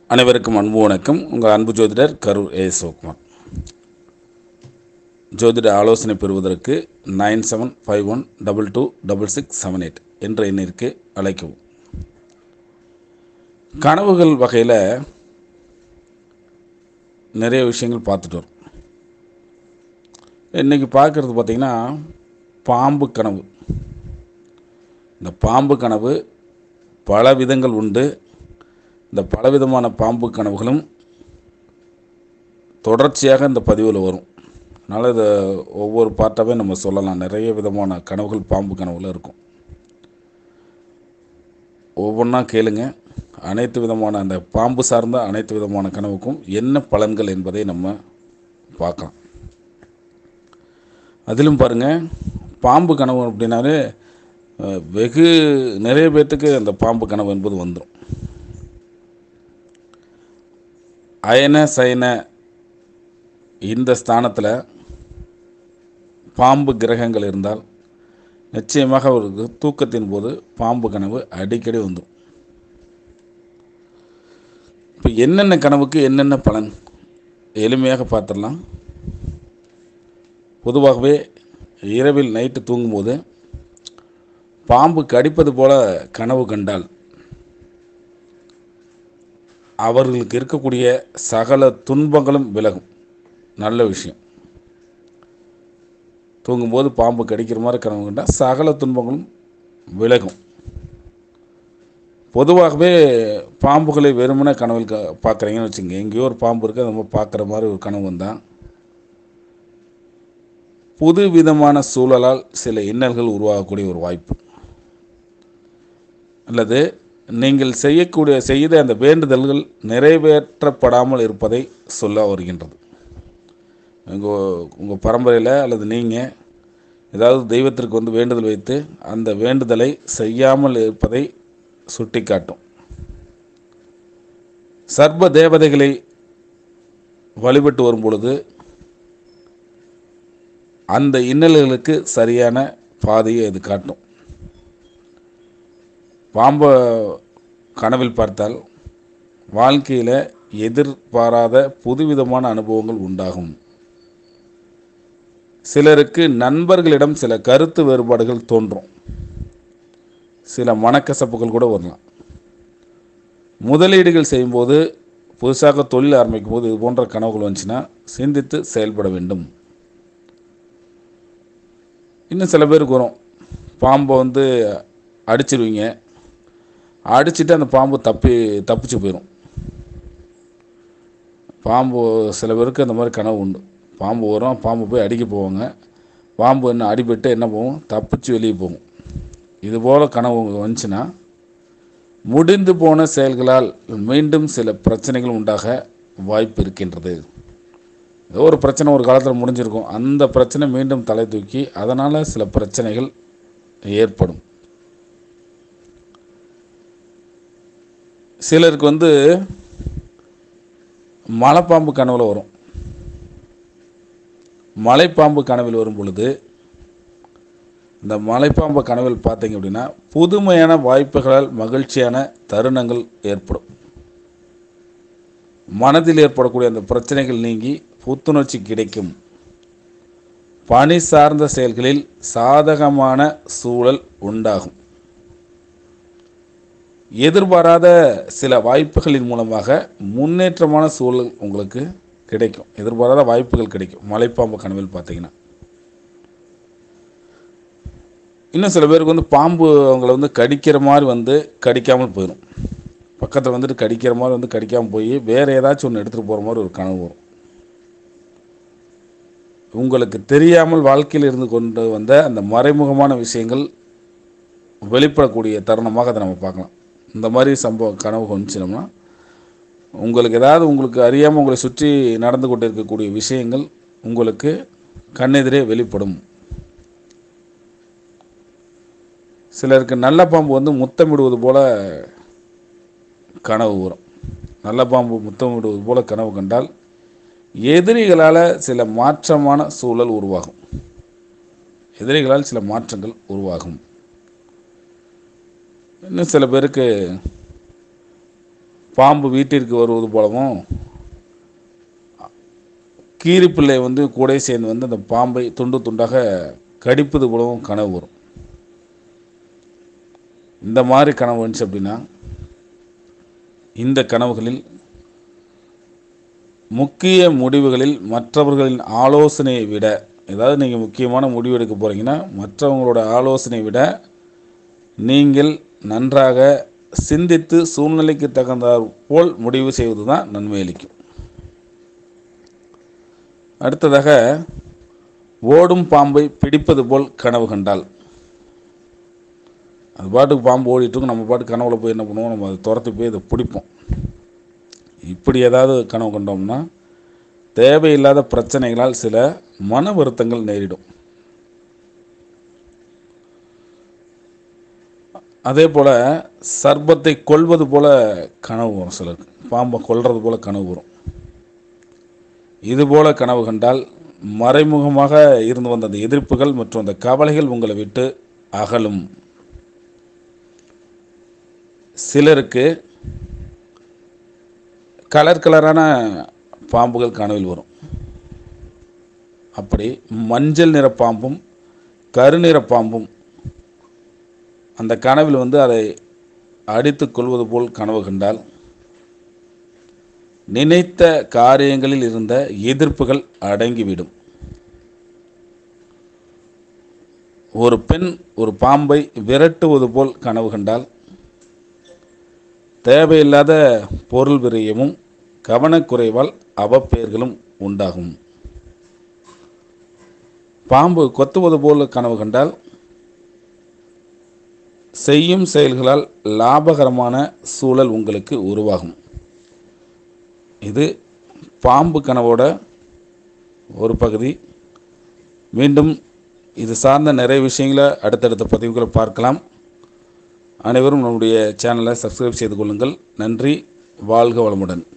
அனைவருக்கும் அன்பு வணக்கம் உங்கள் அன்பு ஜோதிடர் கரூர் ஏ சிவகுமார் ஜோதிட ஆலோசனை பெறுவதற்கு nine seven five one double two double six seven eight என்ற எண்ணிற்கு அழைக்கவும் கனவுகள் வகையில் நிறைய விஷயங்கள் பார்த்துட்டு வரோம் இன்றைக்கி பார்க்குறது பார்த்திங்கன்னா பாம்பு கனவு இந்த பாம்பு கனவு பல விதங்கள் உண்டு இந்த பலவிதமான பாம்பு கனவுகளும் தொடர்ச்சியாக இந்த பதிவில் வரும் அதனால் இதை ஒவ்வொரு பார்ட்டாகவே நம்ம சொல்லலாம் நிறைய விதமான கனவுகள் பாம்பு கனவுல இருக்கும் ஒவ்வொன்றா கேளுங்க அனைத்து விதமான அந்த பாம்பு சார்ந்த அனைத்து விதமான கனவுக்கும் என்ன பலன்கள் என்பதை நம்ம பார்க்கலாம் அதிலும் பாருங்கள் பாம்பு கனவு அப்படின்னாலே அஹ், வெகு நிறைய பேர்த்துக்கு அந்த பாம்பு கனவு என்பது வந்துடும் அயன சயன இந்த ஸ்தானத்தில் பாம்பு கிரகங்கள் இருந்தால் நிச்சயமாக அவருக்கு தூக்கத்தின் போது பாம்பு கனவு அடிக்கடி வந்துடும் இப்போ என்னென்ன கனவுக்கு என்னென்ன பலன் எளிமையாக பார்த்துடலாம் பொதுவாகவே இரவில் நைட்டு தூங்கும்போது பாம்பு கடிப்பது போல கனவு கண்டால் அவர்களுக்கு இருக்கக்கூடிய சகல துன்பங்களும் விலகும் நல்ல விஷயம் தூங்கும்போது பாம்பு கடிக்கிற மாதிரி கனவு கண்டால் சகல துன்பங்களும் விலகும் பொதுவாகவே பாம்புகளை வெறுமனே கனவில் க பார்க்குறீங்கன்னு வச்சுங்க எங்கேயோ ஒரு பாம்பு இருக்குது அது நம்ம பார்க்குற மாதிரி ஒரு கனவு வந்தால் புது விதமான சூழலால் சில இன்னல்கள் உருவாகக்கூடிய ஒரு வாய்ப்பு அல்லது நீங்கள் செய்யக்கூடிய செய்த அந்த வேண்டுதல்கள் நிறைவேற்றப்படாமல் இருப்பதை சொல்ல வருகின்றது உங்கள் உங்கள் பரம்பரையில் அல்லது நீங்கள் ஏதாவது தெய்வத்திற்கு வந்து வேண்டுதல் வைத்து அந்த வேண்டுதலை செய்யாமல் இருப்பதை சுட்டிக்காட்டும் சர்வ தேவதைகளை வழிபட்டு வரும் பொழுது அந்த இன்னல்களுக்கு சரியான பாதையை அது காட்டும் பாம்பை கனவில் பார்த்தால் வாழ்க்கையில் எதிர்பாராத புதுவிதமான அனுபவங்கள் உண்டாகும் சிலருக்கு நண்பர்களிடம் சில கருத்து வேறுபாடுகள் தோன்றும் சில மனக்கசப்புகள் கூட வரலாம் முதலீடுகள் செய்யும்போது புதுசாக தொழில் ஆரம்பிக்கும் போது இது போன்ற கனவுகள் வந்துச்சுன்னா சிந்தித்து செயல்பட வேண்டும் இன்னும் சில பேருக்கு வரும் பாம்பை வந்து அடிச்சிருவீங்க அடிச்சிட்டு அந்த பாம்பு தப்பி தப்பிச்சு போயிடும் பாம்பு சில பேருக்கு அந்த மாதிரி கனவு உண்டு பாம்பு வரும் பாம்பு போய் அடிக்க போவாங்க பாம்பு என்ன அடிபட்டு என்ன போகும் தப்பிச்சு வெளியே போகும் இது போல் கனவு வந்துச்சுன்னா முடிந்து போன செயல்களால் மீண்டும் சில பிரச்சனைகள் உண்டாக வாய்ப்பு இருக்கின்றது ஏதோ ஒரு பிரச்சனை ஒரு காலத்தில் முடிஞ்சிருக்கும் அந்த பிரச்சனை மீண்டும் தலை தூக்கி அதனால் சில பிரச்சனைகள் ஏற்படும் சிலருக்கு வந்து மலைப்பாம்பு கனவுல வரும் மலைப்பாம்பு கனவில் வரும் பொழுது இந்த மலைப்பாம்பு கனவில் பார்த்தீங்க அப்படின்னா புதுமையான வாய்ப்புகளால் மகிழ்ச்சியான தருணங்கள் ஏற்படும் மனதில் ஏற்படக்கூடிய அந்த பிரச்சனைகள் நீங்கி புத்துணர்ச்சி கிடைக்கும் பணி சார்ந்த செயல்களில் சாதகமான சூழல் உண்டாகும் எதிர்பாராத சில வாய்ப்புகளின் மூலமாக முன்னேற்றமான சூழல் உங்களுக்கு கிடைக்கும் எதிர்பாராத வாய்ப்புகள் கிடைக்கும் மலைப்பாம்பு கனவில் பார்த்தீங்கன்னா இன்னும் சில பேருக்கு வந்து பாம்பு அவங்கள வந்து கடிக்கிற மாதிரி வந்து கடிக்காமல் போயிடும் பக்கத்தில் வந்துட்டு கடிக்கிற மாதிரி வந்து கடிக்காமல் போய் வேறு ஏதாச்சும் ஒன்று எடுத்துகிட்டு போகிற மாதிரி ஒரு கனவு வரும் உங்களுக்கு தெரியாமல் வாழ்க்கையில் இருந்து கொண்டு வந்த அந்த மறைமுகமான விஷயங்கள் வெளிப்படக்கூடிய தருணமாக அதை நம்ம பார்க்கலாம் இந்த மாதிரி சம்பவம் கனவு வந்துச்சுனோம்னா உங்களுக்கு ஏதாவது உங்களுக்கு அறியாமல் உங்களை சுற்றி நடந்து கொண்டு இருக்கக்கூடிய விஷயங்கள் உங்களுக்கு கண்ணெதிரே வெளிப்படும் சிலருக்கு நல்ல பாம்பு வந்து முத்தமிடுவது போல கனவு வரும் நல்ல பாம்பு முத்தமிடுவது போல கனவு கண்டால் எதிரிகளால் சில மாற்றமான சூழல் உருவாகும் எதிரிகளால் சில மாற்றங்கள் உருவாகும் இன்னும் சில பேருக்கு பாம்பு வீட்டிற்கு வருவது போலவும் கீரிப்பிள்ளை வந்து கூட சேர்ந்து வந்து அந்த பாம்பை துண்டு துண்டாக கடிப்பது போலவும் கனவு வரும் இந்த மாதிரி கனவு வந்துச்சு அப்படின்னா இந்த கனவுகளில் முக்கிய முடிவுகளில் மற்றவர்களின் ஆலோசனையை விட ஏதாவது நீங்கள் முக்கியமான முடிவு எடுக்க போகிறீங்கன்னா மற்றவங்களோட ஆலோசனை விட நீங்கள் நன்றாக சிந்தித்து சூழ்நிலைக்கு தகுந்தாற் போல் முடிவு செய்வது தான் நன்மை அளிக்கும் அடுத்ததாக ஓடும் பாம்பை பிடிப்பது போல் கனவு கண்டால் அது பாட்டுக்கு பாம்பு ஓடிட்டு இருக்கும் நம்ம பாட்டு கனவுல போய் என்ன பண்ணுவோம் நம்ம அதை துரத்தி போய் அதை பிடிப்போம் இப்படி ஏதாவது கனவு கண்டோம்னா தேவையில்லாத பிரச்சனைகளால் சில மன வருத்தங்கள் நேரிடும் அதே போல் சர்ப்பத்தை கொல்வது போல கனவு வரும் சிலருக்கு பாம்பை கொல்றது போல கனவு வரும் இது போல கனவு கண்டால் மறைமுகமாக இருந்து வந்த அந்த எதிர்ப்புகள் மற்றும் அந்த கவலைகள் உங்களை விட்டு அகலும் சிலருக்கு கலர் கலரான பாம்புகள் கனவில் வரும் அப்படி மஞ்சள் நிற பாம்பும் கருநிற பாம்பும் அந்த கனவில் வந்து அதை அடித்துக் கொள்வது போல் கனவு கண்டால் நினைத்த காரியங்களில் இருந்த எதிர்ப்புகள் அடங்கிவிடும் ஒரு பெண் ஒரு பாம்பை விரட்டுவது போல் கனவு கண்டால் தேவையில்லாத பொருள் விரயமும் கவனக்குறைவால் அவப்பெயர்களும் உண்டாகும் பாம்பு கொத்துவது போல் கனவு கண்டால் செய்யும் செயல்களால் லாபகரமான சூழல் உங்களுக்கு உருவாகும் இது பாம்பு கனவோட ஒரு பகுதி மீண்டும் இது சார்ந்த நிறைய விஷயங்களை அடுத்தடுத்த பதிவுகளை பார்க்கலாம் அனைவரும் நம்முடைய சேனலை சப்ஸ்கிரைப் செய்து கொள்ளுங்கள் நன்றி வாழ்க வளமுடன்